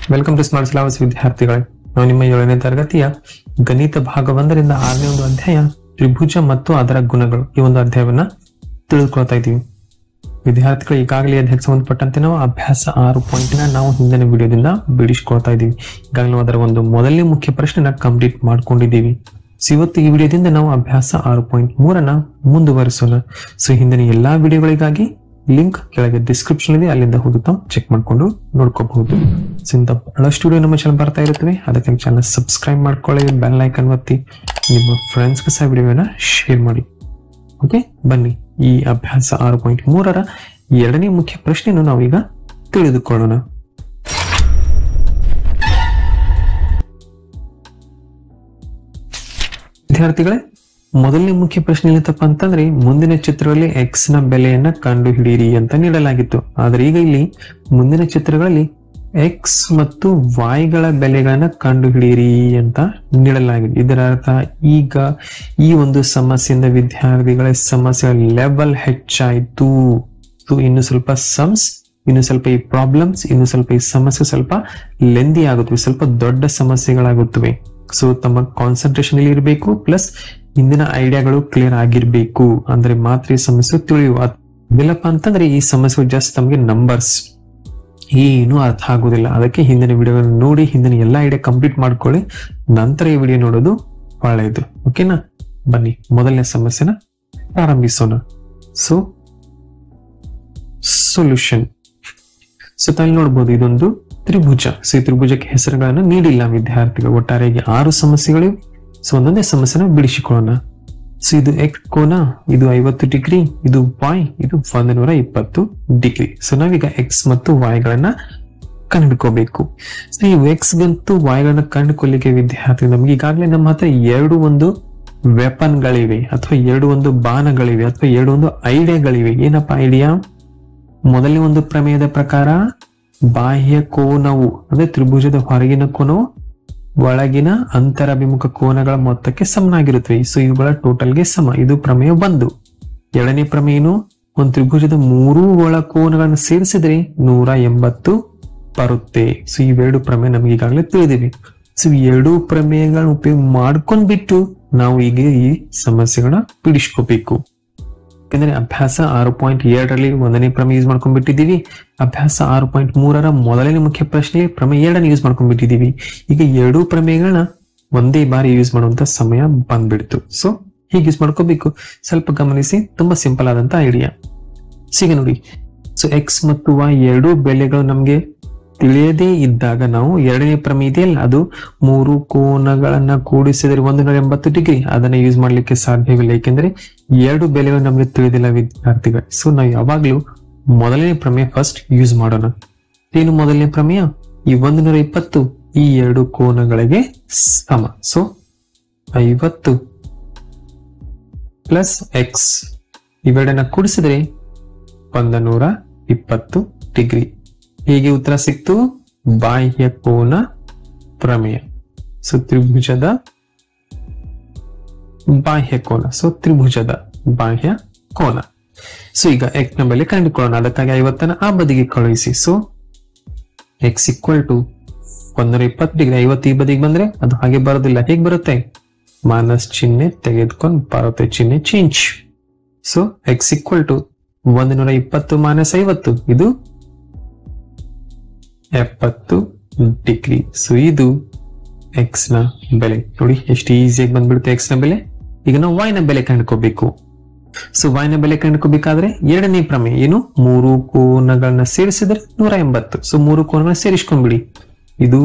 welcome to smart syllabus ವಿದ್ಯಾರ್ಥಿಗಳೇ ನಾವು ನಿಮ್ಮ ಏಳನೇ ತರಗತಿಯ ಗಣಿತ ಭಾಗ ಒಂದರಿಂದ ಆರನೇ ಒಂದು ಅಧ್ಯಾಯ ತ್ರಿಭುಜ ಮತ್ತು ಅದರ ಗುಣಗಳು ಈ ಒಂದು ಅಧ್ಯಾಯವನ್ನ ತಿಳಿದುಕೊಳ್ತಾ ಇದ್ದೀವಿ ವಿದ್ಯಾರ್ಥಿಗಳು ಈಗಾಗಲೇ ಅದಕ್ಕೆ ಸಂಬಂಧಪಟ್ಟಂತೆ ನಾವು ಅಭ್ಯಾಸ ಆರು ಪಾಯಿಂಟ್ ನ ನಾವು ಹಿಂದಿನ ವಿಡಿಯೋದಿಂದ ಬಿಡಿಸ್ಕೊಳ್ತಾ ಇದ್ದೀವಿ ಈಗಾಗಲೇ ನಾವು ಅದರ ಒಂದು ಮೊದಲನೇ ಮುಖ್ಯ ಪ್ರಶ್ನೆನ ಕಂಪ್ಲೀಟ್ ಮಾಡ್ಕೊಂಡಿದ್ದೀವಿ ಸೊ ಇವತ್ತು ಈ ವಿಡಿಯೋದಿಂದ ನಾವು ಅಭ್ಯಾಸ ಆರು ಪಾಯಿಂಟ್ ಮೂರನ್ನ ಮುಂದುವರಿಸೋಣ ಸೊ ಹಿಂದಿನ ಎಲ್ಲಾ ವಿಡಿಯೋಗಳಿಗಾಗಿ ಲಿಂಕ್ ಕೆಳಗೆ ಡಿಸ್ಕ್ರಿಪ್ಷನ್ ಇದೆ ಅಲ್ಲಿಂದ ಹೋಗಿ ತಾವು ಚೆಕ್ ಮಾಡ್ಕೊಂಡು ನೋಡ್ಕೋಬಹುದು ಸೊ ಇಂಥ ಬಹಳಷ್ಟು ವಿಡಿಯೋ ನಮ್ಮ ಚಾನಲ್ ಬರ್ತಾ ಇರುತ್ತವೆ ಅದಕ್ಕೆ ಚಾನಲ್ ಸಬ್ಸ್ಕ್ರೈಬ್ ಮಾಡ್ಕೊಳ್ಳಿ ಬೆಲ್ ಐಕನ್ ಒತ್ತಿ ನಿಮ್ಮ ಫ್ರೆಂಡ್ಸ್ಗೆ ಸಹ ವಿಡಿಯೋನ ಶೇರ್ ಮಾಡಿ ಓಕೆ ಬನ್ನಿ ಈ ಅಭ್ಯಾಸ ಆರು ಪಾಯಿಂಟ್ ಮೂರರ ಎರಡನೇ ಮುಖ್ಯ ಪ್ರಶ್ನೆಯನ್ನು ನಾವೀಗ ತಿಳಿದುಕೊಳ್ಳೋಣ ವಿದ್ಯಾರ್ಥಿಗಳೇ ಮೊದಲನೇ ಮುಖ್ಯ ಪ್ರಶ್ನೆ ಏನತ್ತಪ್ಪ ಅಂತಂದ್ರೆ ಮುಂದಿನ ಚಿತ್ರದಲ್ಲಿ ಎಕ್ಸ್ ನ ಬೆಲೆಯನ್ನ ಕಂಡು ಹಿಡಿಯಿರಿ ಅಂತ ನೀಡಲಾಗಿತ್ತು ಆದ್ರೆ ಈಗ ಇಲ್ಲಿ ಮುಂದಿನ ಚಿತ್ರಗಳಲ್ಲಿ ಎಕ್ಸ್ ಮತ್ತು y ಗಳ ಬೆಲೆಗಳನ್ನ ಕಂಡು ಹಿಡಿಯಿರಿ ಅಂತ ನೀಡಲಾಗಿದೆ ಇದರ ಅರ್ಥ ಈಗ ಈ ಒಂದು ಸಮಸ್ಯೆಯಿಂದ ವಿದ್ಯಾರ್ಥಿಗಳ ಸಮಸ್ಯೆ ಲೆವೆಲ್ ಹೆಚ್ಚಾಯ್ತು ಸೊ ಇನ್ನು ಸ್ವಲ್ಪ ಸಮ್ಸ್ ಇನ್ನು ಸ್ವಲ್ಪ ಈ ಪ್ರಾಬ್ಲಮ್ಸ್ ಇನ್ನು ಸ್ವಲ್ಪ ಈ ಸಮಸ್ಯೆ ಸ್ವಲ್ಪ ಲೆಂದಿ ಆಗುತ್ತವೆ ಸ್ವಲ್ಪ ದೊಡ್ಡ ಸಮಸ್ಯೆಗಳಾಗುತ್ತವೆ ಸೊ ತಮ್ಮ ಕಾನ್ಸಂಟ್ರೇಷನ್ ಇಲ್ಲಿ ಇರಬೇಕು ಪ್ಲಸ್ ಹಿಂದಿನ ಐಡಿಯಾಗಳು ಕ್ಲಿಯರ್ ಆಗಿರ್ಬೇಕು ಅಂದ್ರೆ ಮಾತ್ರ ಈ ಸಮಸ್ಯೆ ತಿಳಿಯುವ ಇಲ್ಲಪ್ಪ ಅಂತಂದ್ರೆ ಈ ಸಮಸ್ಯೆ ಜಸ್ಟ್ ತಮಗೆ ನಂಬರ್ಸ್ ಏನು ಅರ್ಥ ಆಗುದಿಲ್ಲ ಅದಕ್ಕೆ ಹಿಂದಿನ ವಿಡಿಯೋಗಳನ್ನ ನೋಡಿ ಹಿಂದಿನ ಎಲ್ಲಾ ಐಡಿಯಾ ಕಂಪ್ಲೀಟ್ ಮಾಡ್ಕೊಳ್ಳಿ ನಂತರ ಈ ವಿಡಿಯೋ ನೋಡೋದು ಒಳ್ಳೆಯದು ಓಕೆನಾ ಬನ್ನಿ ಮೊದಲನೇ ಸಮಸ್ಯೆನ ಪ್ರಾರಂಭಿಸೋಣ ಸೊ ಸೊಲ್ಯೂಷನ್ ಸೊ ತಾಳಿ ನೋಡ್ಬೋದು ಇದೊಂದು ತ್ರಿಭುಜ ಸೊ ಈ ತ್ರಿಭುಜಕ್ಕೆ ಹೆಸರುಗಳನ್ನು ನೀಡಿಲ್ಲ ವಿದ್ಯಾರ್ಥಿಗಳು ಒಟ್ಟಾರೆಯಾಗಿ ಆರು ಸಮಸ್ಯೆಗಳಿವೆ ಸೊ ಒಂದೊಂದೇ ಸಮಸ್ಯೆನ ಬಿಡಿಸಿಕೊಳ್ಳೋಣ ಸೊ ಇದು ಎಕ್ಸ್ ಕೋನ ಇದು ಐವತ್ತು ಡಿಗ್ರಿ ಇದು ವಾಯ್ ಇದು ಒಂದು ನೂರ ಇಪ್ಪತ್ತು ಡಿಗ್ರಿ ಸೊ ನಾವೀಗ ಎಕ್ಸ್ ಮತ್ತು ವಾಯ್ ಗಳನ್ನ ಕಂಡುಕೋಬೇಕು ಸೊ ಈ ಎಕ್ಸ್ ಮತ್ತು ವಾಯ್ ಗಳನ್ನ ಕಂಡುಕೊಳ್ಳಿಕ್ಕೆ ವಿದ್ಯಾರ್ಥಿ ನಮ್ಗೆ ಈಗಾಗಲೇ ನಮ್ಮ ಹತ್ರ ಎರಡು ಒಂದು ವೆಪನ್ ಗಳಿವೆ ಅಥವಾ ಎರಡು ಒಂದು ಬಾಣಗಳಿವೆ ಅಥವಾ ಎರಡು ಒಂದು ಐಡಿಯಾಗಳಿವೆ ಏನಪ್ಪ ಐಡಿಯಾ ಮೊದಲನೇ ಒಂದು ಪ್ರಮೇಯದ ಪ್ರಕಾರ ಬಾಹ್ಯ ಕೋನವು ಅಂದ್ರೆ ತ್ರಿಭುಜದ ಹೊರಗಿನ ಕೋನವು ಒಳಗಿನ ಅಂತರಭಿಮುಖ ಕೋನಗಳ ಮೊತ್ತಕ್ಕೆ ಸಮನಾಗಿರುತ್ತವೆ ಸೊ ಇವುಗಳ ಟೋಟಲ್ಗೆ ಸಮ ಇದು ಪ್ರಮೇಯ ಒಂದು ಎರಡನೇ ಪ್ರಮೇಯನು ಒಂದು ತ್ರಿಭುಜದ ಮೂರೂ ಒಳ ಕೋನಗಳನ್ನು ಸೇರಿಸಿದ್ರೆ ನೂರ ಎಂಬತ್ತು ಬರುತ್ತೆ ಸೊ ಇವೆರಡು ಪ್ರಮೇಯ ನಮ್ಗೆ ಈಗಾಗಲೇ ತಿಳಿದಿವೆ ಸೊ ಈ ಎರಡೂ ಪ್ರಮೇಯಗಳನ್ನ ಉಪಯೋಗ ಮಾಡ್ಕೊಂಡ್ಬಿಟ್ಟು ನಾವು ಈಗ ಈ ಸಮಸ್ಯೆಗಳನ್ನ ಬಿಡಿಸ್ಕೋಬೇಕು ಯಾಕಂದ್ರೆ ಅಭ್ಯಾಸ ಆರು ಪಾಯಿಂಟ್ ಎರಡರಲ್ಲಿ ಒಂದನೇ ಪ್ರಮೇಯ ಯೂಸ್ ಮಾಡ್ಕೊಂಡ್ಬಿಟ್ಟಿದೀವಿ ಅಭ್ಯಾಸ ಆರು ಪಾಯಿಂಟ್ ಮೂರರ ಮೊದಲನೇ ಮುಖ್ಯ ಪ್ರಶ್ನೆ ಪ್ರಮೇಯ ಎರಡನೇ ಯೂಸ್ ಮಾಡ್ಕೊಂಡ್ಬಿಟ್ಟಿದೀವಿ ಈಗ ಎರಡೂ ಪ್ರಮೇಯಗಳನ್ನ ಒಂದೇ ಬಾರಿ ಯೂಸ್ ಮಾಡುವಂತ ಸಮಯ ಬಂದ್ಬಿಡ್ತು ಸೊ ಹೀಗೆ ಯೂಸ್ ಮಾಡ್ಕೋಬೇಕು ಸ್ವಲ್ಪ ಗಮನಿಸಿ ತುಂಬಾ ಸಿಂಪಲ್ ಆದಂತ ಐಡಿಯಾ ಈಗ ನೋಡಿ ಸೊ ಎಕ್ಸ್ ಮತ್ತು ವೈ ಎರಡೂ ಬೆಲೆಗಳು ನಮ್ಗೆ ತಿಳಿಯದೇ ಇದ್ದಾಗ ನಾವು ಎರಡನೇ ಪ್ರಮೇಯ ಇದೆಯಲ್ಲ ಅದು ಮೂರು ಕೋನಗಳನ್ನ ಕೂಡಿಸಿದರೆ ಒಂದು ನೂರ ಎಂಬತ್ತು ಡಿಗ್ರಿ ಅದನ್ನ ಯೂಸ್ ಮಾಡ್ಲಿಕ್ಕೆ ಸಾಧ್ಯವಿಲ್ಲ ಏಕೆಂದ್ರೆ ಎರಡು ಬೆಲೆಗಳು ನಮ್ಗೆ ತಿಳಿದಿಲ್ಲ ವಿದ್ಯಾರ್ಥಿಗಳು ಸೊ ನಾವು ಯಾವಾಗ್ಲೂ ಮೊದಲನೇ ಪ್ರಮೇಯ ಫಸ್ಟ್ ಯೂಸ್ ಮಾಡೋಣ ಏನು ಮೊದಲನೇ ಪ್ರಮೇಯ ಈ ಒಂದು ನೂರ ಇಪ್ಪತ್ತು ಈ ಎರಡು ಕೋನಗಳಿಗೆ ಸಮ ಸೊ ಐವತ್ತು ಪ್ಲಸ್ ಎಕ್ಸ್ ಇವೆರಡನ್ನ ಕೂಡಿಸಿದ್ರೆ ಒಂದು ನೂರ ಇಪ್ಪತ್ತು ಡಿಗ್ರಿ ಹೀಗೆ ಉತ್ತರ ಸಿಕ್ತು ಬಾಹ್ಯ ಕೋನ ಪ್ರಮೇಯ ಸೊ ತ್ರಿಭುಜದ ಬಾಹ್ಯ ಕೋನ ಸೊ ತ್ರಿಭುಜದ ಬಾಹ್ಯ ಕೋನ ಸೊ ಈಗ ಎಕ್ಸ್ ನ ಬೆಲೆ ಕಂಡುಕೊಳ್ಳೋಣ ಅದಕ್ಕಾಗಿ ಐವತ್ತನ್ನ ಆ ಬದಿಗೆ ಕಳುಹಿಸಿ ಸೊ ಎಕ್ಸ್ ಈಕ್ವಲ್ ಟು ಒಂದೂರ ಇಪ್ಪತ್ತು ಡಿಗ್ರಿ ಐವತ್ತು ಈ ಬದಿಗೆ ಬಂದ್ರೆ ಅದು ಹಾಗೆ ಬರೋದಿಲ್ಲ ಹೇಗೆ ಬರುತ್ತೆ ಮಾನಸ್ ಚಿಹ್ನೆ ತೆಗೆದುಕೊಂಡು ಬರುತ್ತೆ ಚಿಹ್ನೆ change so X equal to ಒಂದು ನೂರ ಇಪ್ಪತ್ತು ಮಾನಸ್ ಐವತ್ತು ಇದು ಎಪ್ಪತ್ತು ಡಿಗ್ರಿ ಸೊ ಇದು ಎಕ್ಸ್ ನ ಬೆಲೆ ನೋಡಿ ಎಷ್ಟು ಈಸಿಯಾಗಿ ಬಂದ್ಬಿಡುತ್ತೆ ಎಕ್ಸ್ ನ ಬೆಲೆ ಈಗ ನಾವು ವೈ ನ ಬೆಲೆ ಕಂಡುಕೋಬೇಕು ಸೊ ವೈ ನ ಬೆಲೆ ಕಂಡುಕೋಬೇಕಾದ್ರೆ ಎರಡನೇ ಪ್ರಮೇಯ ಏನು ಮೂರು ಕೋನಗಳನ್ನ ಸೇರಿಸಿದ್ರೆ ನೂರ ಎಂಬತ್ತು ಸೊ ಮೂರು ಕೋನಗಳನ್ನ ಸೇರಿಸ್ಕೊಂಡ್ಬಿಡಿ ಇದು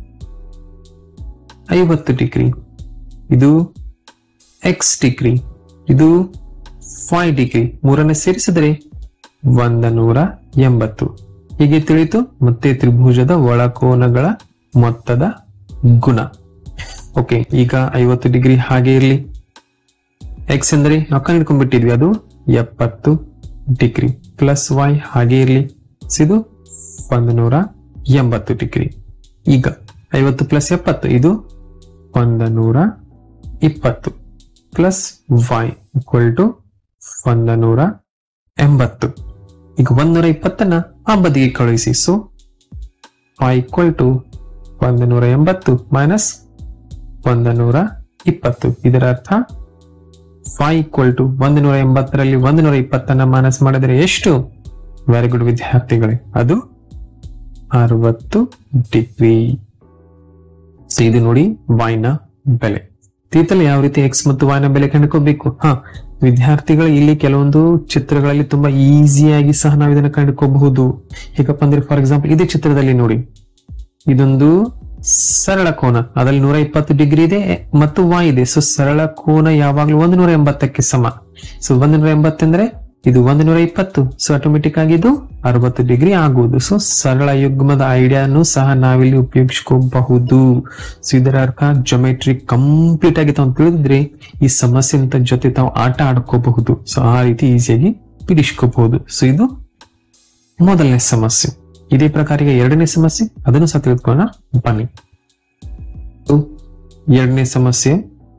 ಐವತ್ತು ಡಿಗ್ರಿ ಇದು ಎಕ್ಸ್ ಡಿಗ್ರಿ ಇದು ಫೈವ್ ಡಿಗ್ರಿ ಮೂರನ್ನ ಸೇರಿಸಿದ್ರೆ ಒಂದ ನೂರ ಎಂಬತ್ತು ಹೀಗೆ ತಿಳಿತು ಮತ್ತೆ ತ್ರಿಭುಜದ ಒಳಕೋನಗಳ ಮೊತ್ತದ ಗುಣ ಓಕೆ ಈಗ ಐವತ್ತು ಡಿಗ್ರಿ ಹಾಗೆ ಇರಲಿ ಎಕ್ಸ್ ಎಂದರೆ ನಾವು ಕಂಡುಕೊಂಡ್ಬಿಟ್ಟಿದ್ವಿ ಅದು ಎಪ್ಪತ್ತು ಡಿಗ್ರಿ ಪ್ಲಸ್ ವೈ ಹಾಗೆ ಇರಲಿ ಇದು ಒಂದು ನೂರ ಎಂಬತ್ತು ಡಿಗ್ರಿ ಈಗ ಐವತ್ತು ಪ್ಲಸ್ ಎಪ್ಪತ್ತು ಇದು ಒಂದು ನೂರ ಇಪ್ಪತ್ತು ಪ್ಲಸ್ ವೈ ಈಕ್ವಲ್ ಟು ಒಂದು ನೂರ ಎಂಬತ್ತು ಈಗ ಒಂದೂರ ಇಪ್ಪತ್ತನ್ನ ಆ ಬದಿಗೆ ಕಳುಹಿಸಿ ಸೊ ಫೈ ಈಕ್ವಲ್ ಟು ಒಂದು ನೂರ ಎಂಬತ್ತು ಮೈನಸ್ ಒಂದು ನೂರ ಇಪ್ಪತ್ತು ಇದರ ಅರ್ಥ ಫೈವ್ ಈಕ್ವಲ್ ಟು ಒಂದು ನೂರ ಎಂಬತ್ತರಲ್ಲಿ ಒಂದು ನೂರ ಇಪ್ಪತ್ತನ್ನ ಮೈನಸ್ ಮಾಡಿದ್ರೆ ಎಷ್ಟು ವೆರಿ ಗುಡ್ ವಿದ್ಯಾರ್ಥಿಗಳೇ ಅದು ಅರವತ್ತು ಡಿಗ್ರಿ ಸೊ ಇದು ನೋಡಿ ವಾಯ್ನ ಬೆಲೆ ತೀತಲ್ಲಿ ಯಾವ ರೀತಿ ಎಕ್ಸ್ ಮತ್ತು ವಾಯ್ನ ಬೆಲೆ ಕಂಡುಕೋಬೇಕು ಹಾ ವಿದ್ಯಾರ್ಥಿಗಳು ಇಲ್ಲಿ ಕೆಲವೊಂದು ಚಿತ್ರಗಳಲ್ಲಿ ತುಂಬಾ ಈಸಿಯಾಗಿ ಸಹ ನಾವು ಇದನ್ನ ಕಂಡುಕೋಬಹುದು ಹೇಗಪ್ಪ ಅಂದ್ರೆ ಫಾರ್ ಎಕ್ಸಾಂಪಲ್ ಇದೇ ಚಿತ್ರದಲ್ಲಿ ನೋಡಿ ಇದೊಂದು ಸರಳ ಕೋನ ಅದರಲ್ಲಿ ನೂರ ಇಪ್ಪತ್ತು ಡಿಗ್ರಿ ಇದೆ ಮತ್ತು ವಾಯ್ ಇದೆ ಸೊ ಸರಳ ಕೋನ ಯಾವಾಗ್ಲೂ ಒಂದು ನೂರ ಎಂಬತ್ತಕ್ಕೆ ಸಮ ಸೊ ಒಂದು ನೂರ ಎಂಬತ್ತಂದ್ರೆ ಇದು ಒಂದು ನೂರ ಇಪ್ಪತ್ತು ಸೊ ಆಟೋಮೆಟಿಕ್ ಆಗಿ ಇದು ಅರವತ್ತು ಡಿಗ್ರಿ ಆಗುವುದು ಸೊ ಸರಳ ಯುಗ್ಮದ ಐಡಿಯಾನು ಸಹ ನಾವಿಲ್ಲಿ ಉಪಯೋಗಿಸ್ಕೋಬಹುದು ಸೊ ಇದರ ಅರ್ಥ ಜೊಮೆಟ್ರಿ ಕಂಪ್ಲೀಟ್ ಆಗಿ ತಾವು ತಿಳಿದಿದ್ರೆ ಈ ಸಮಸ್ಯೆ ಜೊತೆ ತಾವು ಆಟ ಆಡ್ಕೋಬಹುದು ಸೊ ಆ ರೀತಿ ಈಸಿಯಾಗಿ ಬಿಡಿಸ್ಕೋಬಹುದು ಸೊ ಇದು ಮೊದಲನೇ ಸಮಸ್ಯೆ ಇದೇ ಪ್ರಕಾರ ಈಗ ಎರಡನೇ ಸಮಸ್ಯೆ ಅದನ್ನು ಸಹ ತಿಳಿದುಕೊಳ್ಳೋಣ ಬನ್ನಿ ಸೊ, ಎರಡನೇ ಸಮಸ್ಯೆ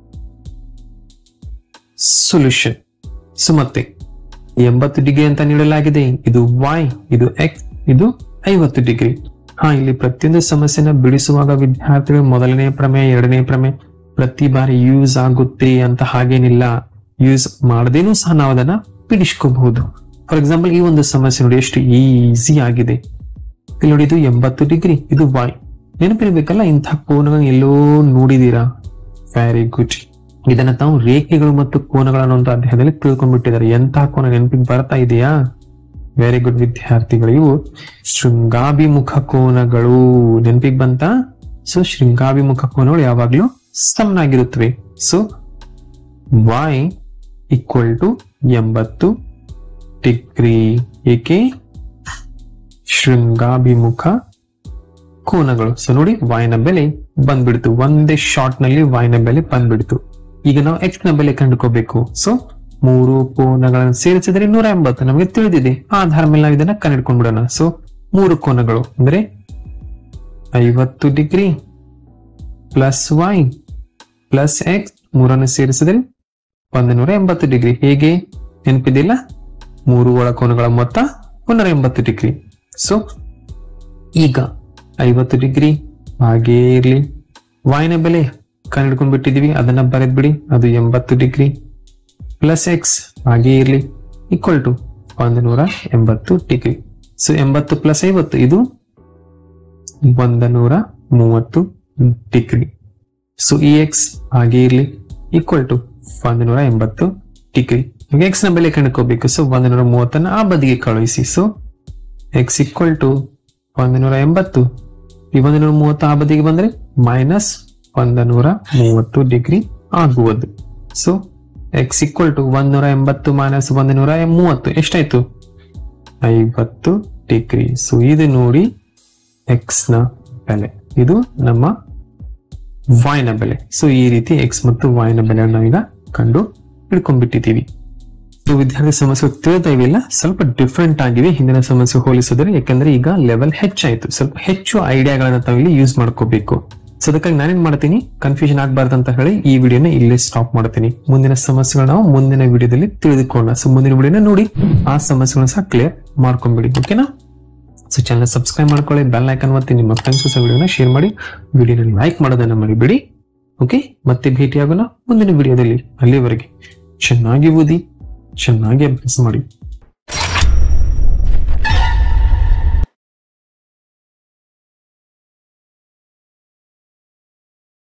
ಸೊಲ್ಯೂಷನ್ ಸೊ ಮತ್ತೆ ಎಂಬತ್ತು ಡಿಗ್ರಿ ಅಂತ ನೀಡಲಾಗಿದೆ ಇದು ವೈ ಇದು ಎಕ್ಸ್ ಇದು ಐವತ್ತು ಡಿಗ್ರಿ ಹಾ ಇಲ್ಲಿ ಪ್ರತಿಯೊಂದು ಸಮಸ್ಯೆನ ಬಿಡಿಸುವಾಗ ವಿದ್ಯಾರ್ಥಿಗಳು ಮೊದಲನೇ ಪ್ರಮೇಯ ಎರಡನೇ ಪ್ರಮೇಯ ಪ್ರತಿ ಬಾರಿ ಯೂಸ್ ಆಗುತ್ತೆ ಅಂತ ಹಾಗೇನಿಲ್ಲ ಯೂಸ್ ಮಾಡದೇನೂ ಸಹ ನಾವು ಅದನ್ನ ಬಿಡಿಸ್ಕೋಬಹುದು ಫಾರ್ ಎಕ್ಸಾಂಪಲ್ ಈ ಒಂದು ಸಮಸ್ಯೆ ನೋಡಿ ಎಷ್ಟು ಈಸಿ ಆಗಿದೆ ಇಲ್ಲಿ ನೋಡಿ ಇದು ಎಂಬತ್ತು ಡಿಗ್ರಿ ಇದು ವಾಯ್ ನೆನಪಿರ್ಬೇಕಲ್ಲ ಇಂಥ ಕೋನಗಳನ್ನ ಎಲ್ಲೋ ನೋಡಿದೀರಾ ವೆರಿ ಗುಡ್ ಇದನ್ನ ತಾವು ರೇಖೆಗಳು ಮತ್ತು ಕೋನಗಳ ಅನ್ನೋ ಒಂದು ಅಧ್ಯಾಯದಲ್ಲಿ ತಿಳ್ಕೊಂಡ್ಬಿಟ್ಟಿದ್ದಾರೆ ಎಂತಹ ಕೋನ ನೆನಪಿಗೆ ಬರ್ತಾ ಇದೆಯಾ ವೆರಿ ಗುಡ್ ವಿದ್ಯಾರ್ಥಿಗಳು ಇವು ಶೃಂಗಾಭಿಮುಖ ಕೋನಗಳು ನೆನಪಿಗೆ ಬಂತ ಸೊ ಶೃಂಗಾಭಿಮುಖ ಕೋನಗಳು ಯಾವಾಗ್ಲೂ ಸಮನಾಗಿರುತ್ತವೆ ಸೊ ವಾಯ್ ಈಕ್ವಲ್ ಟು ಎಂಬತ್ತು ಡಿಗ್ರಿ ಏಕೆ ಶೃಂಗಾಭಿಮುಖ ಕೋನಗಳು ಸೊ ನೋಡಿ ವಾಯ್ನ ಬೆಲೆ ಬಂದ್ಬಿಡ್ತು ಒಂದೇ ಶಾರ್ಟ್ ನಲ್ಲಿ ವಾಯ್ನ ಬೆಲೆ ಬಂದ್ಬಿಡ್ತು ಈಗ ನಾವು ಎಕ್ಸ್ ನ ಬೆಲೆ ಕಂಡುಕೋಬೇಕು ಸೊ ಮೂರು ಕೋನಗಳನ್ನು ಸೇರಿಸಿದ್ರೆ ನೂರ ಎಂಬತ್ತು ನಮಗೆ ತಿಳಿದಿದೆ ಆ ಆಧಾರ ಮೇಲೆ ನಾವು ಇದನ್ನ ಕಂಡಿಡ್ಕೊಂಡ್ಬಿಡೋಣ ಸೊ ಮೂರು ಕೋನಗಳು ಅಂದ್ರೆ ಐವತ್ತು degree plus Y plus X ಮೂರನ್ನು ಸೇರಿಸಿದ್ರೆ ಒಂದು ನೂರ ಎಂಬತ್ತು ಡಿಗ್ರಿ ಹೇಗೆ ನೆನಪಿದಿಲ್ಲ ಮೂರು ಒಳಕೋನಗಳ ಮೊತ್ತ ಒಂದೂರ ಎಂಬತ್ತು ಡಿಗ್ರಿ ಸೊ ಈಗ ಐವತ್ತು ಡಿಗ್ರಿ ಹಾಗೇ ಇರ್ಲಿ ವಾಯ್ನ ಬೆಲೆ ಕಂಡುಹಿಡ್ಕೊಂಡ್ ಬಿಟ್ಟಿದೀವಿ ಅದನ್ನ ಬರೆದ್ಬಿಡಿ ಅದು ಎಂಬತ್ತು ಡಿಗ್ರಿ ಪ್ಲಸ್ ಎಕ್ಸ್ ಹಾಗೇ ಇರ್ಲಿ ಈಕ್ವಲ್ ಟು ಒಂದು ನೂರ ಎಂಬತ್ತು ಡಿಗ್ರಿ ಸೊ ಎಂಬತ್ತು ಪ್ಲಸ್ ಐವತ್ತು ಇದು ಒಂದು ನೂರ ಮೂವತ್ತು ಡಿಗ್ರಿ ಸೊ ಈ ಎಕ್ಸ್ ಹಾಗೆ ಇರ್ಲಿ ಈಕ್ವಲ್ ಟು ಒಂದು ನೂರ ಎಂಬತ್ತು ಡಿಗ್ರಿ ಎಕ್ಸ್ ನ ಬೆಲೆ ಕಂಡುಕೋಬೇಕು ಸೊ ಒಂದು ನೂರ ಮೂವತ್ತನ್ನ ಆ ಬದಿಗೆ ಕಳುಹಿಸಿ ಸೊ ಎಕ್ಸ್ ಈಕ್ವಲ್ ಟು ಒಂದು ನೂರ ಎಂಬತ್ತು ಈ ಒಂದು ನೂರ ಮೂವತ್ತು ಆ ಬದಿಗೆ ಬಂದ್ರೆ ಮೈನಸ್ ಒಂದು ನೂರ ಮೂವತ್ತು ಡಿಗ್ರಿ ಆಗುವುದು ಸೊ ಎಕ್ಸ್ ಈಕ್ವಲ್ ಟು ಒಂದ್ ನೂರ ಎಂಬತ್ತು ಮೈನಸ್ ಒಂದು ನೂರ ಮೂವತ್ತು ಎಷ್ಟಾಯ್ತು ಐವತ್ತು ಡಿಗ್ರಿ ಸೊ ಇದು ನೋಡಿ ಎಕ್ಸ್ ನ ಬೆಲೆ ಇದು ನಮ್ಮ y ನ ಬೆಲೆ ಸೊ ಈ ರೀತಿ ಎಕ್ಸ್ ಮತ್ತು y ನ ಬೆಲೆ ನಾವೀಗ ಕಂಡು ಹಿಡ್ಕೊಂಡ್ಬಿಟ್ಟಿದ್ದೀವಿ ಸೊ ವಿದ್ಯಾರ್ಥಿ ಸಮಸ್ಯೆ ತಿಳಿತಾ ಇವಿಲ್ಲ ಸ್ವಲ್ಪ ಡಿಫ್ರೆಂಟ್ ಆಗಿವೆ ಹಿಂದಿನ ಸಮಸ್ಯೆ ಹೋಲಿಸಿದ್ರೆ ಯಾಕಂದ್ರೆ ಈಗ ಲೆವೆಲ್ ಹೆಚ್ಚಾಯ್ತು ಸ್ವಲ್ಪ ಹೆಚ್ಚು ಐಡಿಯಾಗಳನ್ನ ತಾವಿಲ್ಲಿ ಯೂಸ್ ಮಾಡ್ಕೋಬೇಕು ಸೊ ಅದಕ್ಕಾಗಿ ನಾನೇನ್ ಮಾಡ್ತೀನಿ ಕನ್ಫ್ಯೂಷನ್ ಆಗ್ಬಾರ್ದು ಅಂತ ಹೇಳಿ ಈ ವಿಡಿಯೋನ ಇಲ್ಲೇ ಸ್ಟಾಪ್ ಮಾಡ್ತೀನಿ ಮುಂದಿನ ಸಮಸ್ಯೆಗಳನ್ನ ನಾವು ಮುಂದಿನ ವಿಡಿಯೋದಲ್ಲಿ ತಿಳಿದುಕೊಳ್ಳೋಣ ಸೊ ಮುಂದಿನ ವಿಡಿಯೋನ ನೋಡಿ ಆ ಸಮಸ್ಯೆಗಳನ್ನ ಸಹ ಕ್ಲಿಯರ್ ಮಾಡ್ಕೊಂಡ್ಬಿಡಿ ಓಕೆನಾ ಸೊ ಚಾನಲ್ ಸಬ್ಸ್ಕ್ರೈಬ್ ಮಾಡ್ಕೊಳ್ಳಿ ಬೆಲ್ ಐಕನ್ ಒತ್ತಿ ನಿಮ್ಮ ಫ್ರೆಂಡ್ಸ್ ಸಹ ವಿಡಿಯೋನ ಶೇರ್ ಮಾಡಿ ವಿಡಿಯೋನ ಲೈಕ್ ಮಾಡೋದನ್ನ ಮರಿಬೇಡಿ ಓಕೆ ಮತ್ತೆ ಭೇಟಿಯಾಗೋಣ ಮುಂದಿನ ವಿಡಿಯೋದಲ್ಲಿ ಅಲ್ಲಿವರೆಗೆ ಚೆನ್ನಾಗಿ ಓದಿ ಚೆನ್ನಾಗಿ ಅಭ್ಯಾಸ ಮಾಡಿ